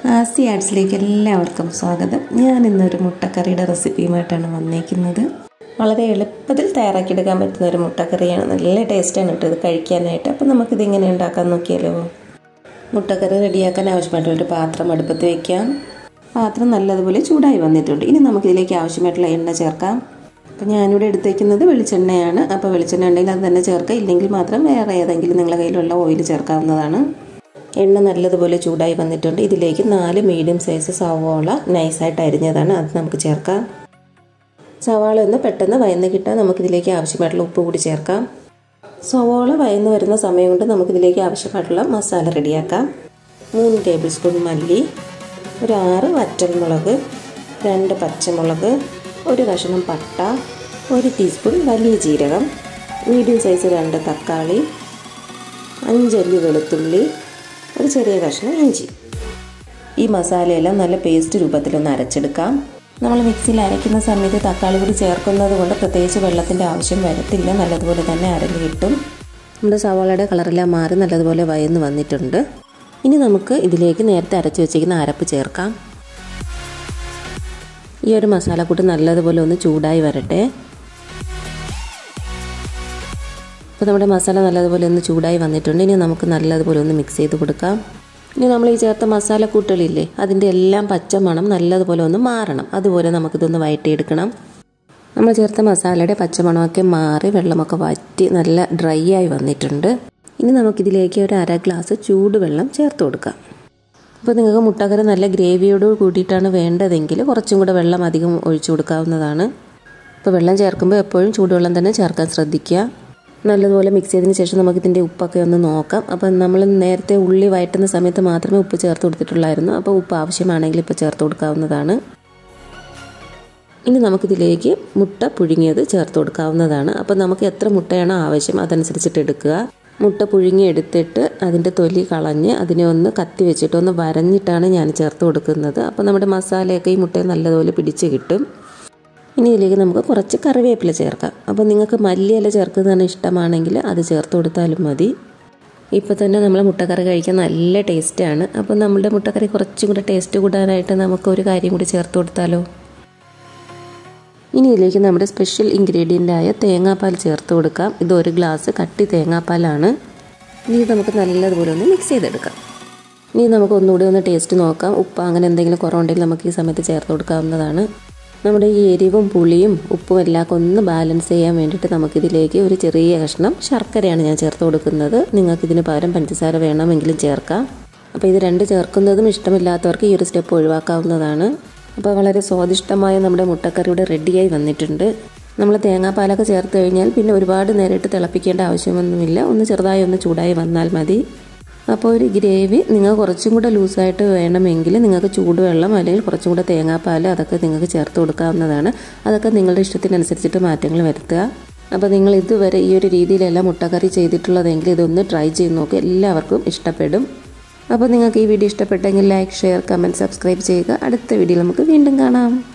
ആസി ആർട്സിലേക്ക് എല്ലാവർക്കും സ്വാഗതം ഞാൻ ഇന്നൊരു മുട്ടക്കറിയുടെ റെസിപ്പിയുമായിട്ടാണ് വന്നേക്കുന്നത് വളരെ എളുപ്പത്തിൽ തയ്യാറാക്കിയെടുക്കാൻ പറ്റുന്ന ഒരു മുട്ടക്കറിയാണ് നല്ല ടേസ്റ്റാണ് കേട്ടോ ഇത് കഴിക്കാനായിട്ട് അപ്പോൾ നമുക്കിത് എങ്ങനെ ഉണ്ടാക്കാൻ നോക്കിയാലോ മുട്ടക്കറി റെഡിയാക്കാൻ ആവശ്യമായിട്ടുള്ള ഒരു പാത്രം അടുപ്പത്ത് വയ്ക്കാം പാത്രം നല്ലതുപോലെ ചൂടായി വന്നിട്ടുണ്ട് ഇനി നമുക്കിതിലേക്ക് ആവശ്യമായിട്ടുള്ള എണ്ണ ചേർക്കാം അപ്പോൾ ഞാനിവിടെ എടുത്തേക്കുന്നത് വെളിച്ചെണ്ണയാണ് അപ്പോൾ വെളിച്ചെണ്ണ ഉണ്ടെങ്കിൽ അത് തന്നെ ചേർക്കുക ഇല്ലെങ്കിൽ മാത്രം വേറെ ഏതെങ്കിലും നിങ്ങളുടെ കയ്യിലുള്ള ഓയിൽ ചേർക്കാവുന്നതാണ് എണ്ണ നല്ലതുപോലെ ചൂടായി വന്നിട്ടുണ്ട് ഇതിലേക്ക് നാല് മീഡിയം സൈസ് സവോള നൈസായിട്ട് അരിഞ്ഞതാണ് അത് നമുക്ക് ചേർക്കാം സവാള ഒന്ന് പെട്ടെന്ന് വയന്ന് കിട്ടാൻ നമുക്കിതിലേക്ക് ആവശ്യമായിട്ടുള്ള ഉപ്പ് കൂടി ചേർക്കാം സവോള വയന്ന് വരുന്ന സമയം കൊണ്ട് നമുക്കിതിലേക്ക് ആവശ്യമായിട്ടുള്ള മസാല റെഡിയാക്കാം മൂന്ന് ടേബിൾ സ്പൂൺ മല്ലി ഒരു ആറ് വറ്റൽമുളക് രണ്ട് പച്ചമുളക് ഒരു കഷ്ണം പട്ട ഒരു ടീസ്പൂൺ വലിയ ജീരകം മീഡിയം സൈസ് രണ്ട് തക്കാളി അഞ്ചല്ലി വെളുത്തുള്ളി ഒരു ചെറിയ കഷ്ണം ഇഞ്ചി ഈ മസാലയെല്ലാം നല്ല പേസ്റ്റ് രൂപത്തിലൊന്ന് അരച്ചെടുക്കാം നമ്മൾ മിക്സിയിൽ അരയ്ക്കുന്ന സമയത്ത് തക്കാളി കൂടി ചേർക്കുന്നത് കൊണ്ട് പ്രത്യേകിച്ച് വെള്ളത്തിൻ്റെ ആവശ്യം വരത്തില്ല നല്ലതുപോലെ തന്നെ അരഞ്ഞു കിട്ടും നമ്മുടെ സവാളയുടെ കളറെല്ലാം മാറി നല്ലതുപോലെ വയന്ന് വന്നിട്ടുണ്ട് ഇനി നമുക്ക് ഇതിലേക്ക് നേരത്തെ അരച്ച് വെച്ചിരിക്കുന്ന അരപ്പ് ചേർക്കാം ഈ ഒരു മസാലക്കൂട്ട് നല്ലതുപോലെ ഒന്ന് ചൂടായി വരട്ടെ അപ്പോൾ നമ്മുടെ മസാല നല്ലതുപോലെ ഒന്ന് ചൂടായി വന്നിട്ടുണ്ട് ഇനി നമുക്ക് നല്ലതുപോലെ ഒന്ന് മിക്സ് ചെയ്ത് കൊടുക്കാം ഇനി നമ്മൾ ഈ ചേർത്ത മസാലക്കൂട്ടുകളില്ലേ അതിൻ്റെ എല്ലാം പച്ച മണം നല്ലതുപോലെ ഒന്ന് മാറണം അതുപോലെ നമുക്കിതൊന്ന് വഴറ്റിയെടുക്കണം നമ്മൾ ചേർത്ത മസാലയുടെ പച്ചമണമൊക്കെ മാറി വെള്ളമൊക്കെ വറ്റി നല്ല ഡ്രൈ ആയി വന്നിട്ടുണ്ട് ഇനി നമുക്കിതിലേക്ക് ഒരു അര ഗ്ലാസ് ചൂടുവെള്ളം ചേർത്ത് കൊടുക്കാം അപ്പോൾ നിങ്ങൾക്ക് മുട്ടക്കറി നല്ല ഗ്രേവിയോട് കൂടിയിട്ടാണ് വേണ്ടതെങ്കിൽ കുറച്ചും കൂടെ വെള്ളം അധികം ഒഴിച്ചു കൊടുക്കാവുന്നതാണ് അപ്പോൾ വെള്ളം ചേർക്കുമ്പോൾ എപ്പോഴും ചൂടുവെള്ളം തന്നെ ചേർക്കാൻ ശ്രദ്ധിക്കുക നല്ലതുപോലെ മിക്സ് ചെയ്തതിന് ശേഷം നമുക്കിതിൻ്റെ ഉപ്പൊക്കെ ഒന്ന് നോക്കാം അപ്പം നമ്മൾ നേരത്തെ ഉള്ളി വയറ്റുന്ന സമയത്ത് മാത്രമേ ഉപ്പ് ചേർത്ത് കൊടുത്തിട്ടുള്ളായിരുന്നു അപ്പോൾ ഉപ്പ് ആവശ്യമാണെങ്കിൽ ഇപ്പോൾ ചേർത്ത് കൊടുക്കാവുന്നതാണ് ഇനി നമുക്കിതിലേക്ക് മുട്ട പുഴുങ്ങിയത് ചേർത്ത് കൊടുക്കാവുന്നതാണ് അപ്പോൾ നമുക്ക് എത്ര മുട്ടയാണോ ആവശ്യം അതനുസരിച്ചിട്ട് എടുക്കുക മുട്ട പുഴുങ്ങി എടുത്തിട്ട് അതിൻ്റെ തൊലി കളഞ്ഞ് അതിനെ ഒന്ന് കത്തി വെച്ചിട്ട് ഒന്ന് വരഞ്ഞിട്ടാണ് ഞാൻ ചേർത്ത് കൊടുക്കുന്നത് അപ്പോൾ നമ്മുടെ മസാലയൊക്കെ ഈ മുട്ടയെ നല്ലതുപോലെ പിടിച്ച് കിട്ടും ഇനി ഇതിലേക്ക് നമുക്ക് കുറച്ച് കറിവേപ്പില ചേർക്കാം അപ്പോൾ നിങ്ങൾക്ക് മല്ലിയില ചേർക്കുന്നതാണ് ഇഷ്ടമാണെങ്കിൽ അത് ചേർത്ത് കൊടുത്താലും മതി ഇപ്പോൾ തന്നെ നമ്മൾ മുട്ടക്കറി കഴിക്കാൻ നല്ല ടേസ്റ്റാണ് അപ്പോൾ നമ്മുടെ മുട്ടക്കറി കുറച്ചും കൂടെ ടേസ്റ്റ് കൂടാനായിട്ട് നമുക്ക് ഒരു കാര്യം കൂടി ചേർത്ത് കൊടുത്താലോ ഇനി ഇതിലേക്ക് നമ്മുടെ സ്പെഷ്യൽ ഇൻഗ്രീഡിയൻ്റായ തേങ്ങാപ്പാൽ ചേർത്ത് കൊടുക്കാം ഇത് ഒരു ഗ്ലാസ് കട്ടി തേങ്ങാപ്പാലാണ് ഇനി ഇത് നമുക്ക് നല്ലതുപോലെ ഒന്ന് മിക്സ് ചെയ്തെടുക്കാം ഇനി നമുക്ക് ഒന്നുകൂടി ഒന്ന് ടേസ്റ്റ് നോക്കാം ഉപ്പ് അങ്ങനെ എന്തെങ്കിലും കുറവുണ്ടെങ്കിൽ നമുക്ക് ഈ സമയത്ത് ചേർത്ത് കൊടുക്കാവുന്നതാണ് നമ്മുടെ ഈ എരിവും പുളിയും ഉപ്പും എല്ലാം ഒന്ന് ബാലൻസ് ചെയ്യാൻ വേണ്ടിയിട്ട് നമുക്കിതിലേക്ക് ഒരു ചെറിയ കഷ്ണം ശർക്കരയാണ് ഞാൻ ചേർത്ത് കൊടുക്കുന്നത് നിങ്ങൾക്കിതിന് പകരം പഞ്ചസാര വേണമെങ്കിലും ചേർക്കാം അപ്പോൾ ഇത് രണ്ട് ചേർക്കുന്നതും ഇഷ്ടമില്ലാത്തവർക്ക് ഈ ഒരു സ്റ്റെപ്പ് ഒഴിവാക്കാവുന്നതാണ് അപ്പോൾ വളരെ സ്വാദിഷ്ടമായ നമ്മുടെ മുട്ടക്കറിയുടെ റെഡിയായി വന്നിട്ടുണ്ട് നമ്മൾ തേങ്ങാപ്പാലൊക്കെ ചേർത്ത് കഴിഞ്ഞാൽ പിന്നെ ഒരുപാട് നേരിട്ട് തിളപ്പിക്കേണ്ട ആവശ്യമൊന്നുമില്ല ഒന്ന് ചെറുതായി ഒന്ന് ചൂടായി വന്നാൽ മതി അപ്പോൾ ഒരു ഗ്രേവി നിങ്ങൾ കുറച്ചും കൂടെ ലൂസായിട്ട് വേണമെങ്കിൽ നിങ്ങൾക്ക് ചൂടുവെള്ളം അല്ലെങ്കിൽ കുറച്ചും കൂടെ തേങ്ങാപ്പാൽ അതൊക്കെ നിങ്ങൾക്ക് ചേർത്ത് കൊടുക്കാവുന്നതാണ് അതൊക്കെ നിങ്ങളുടെ ഇഷ്ടത്തിനനുസരിച്ചിട്ട് മാറ്റങ്ങൾ വരുത്തുക അപ്പോൾ നിങ്ങൾ ഇതുവരെ ഈ ഒരു രീതിയിലല്ല മുട്ടക്കറി ചെയ്തിട്ടുള്ളതെങ്കിൽ ഇതൊന്ന് ട്രൈ ചെയ്ത് നോക്കുക എല്ലാവർക്കും ഇഷ്ടപ്പെടും അപ്പോൾ നിങ്ങൾക്ക് ഈ വീഡിയോ ഇഷ്ടപ്പെട്ടെങ്കിൽ ലൈക്ക് ഷെയർ കമൻറ്റ് സബ്സ്ക്രൈബ് ചെയ്യുക അടുത്ത വീഡിയോ നമുക്ക് വീണ്ടും കാണാം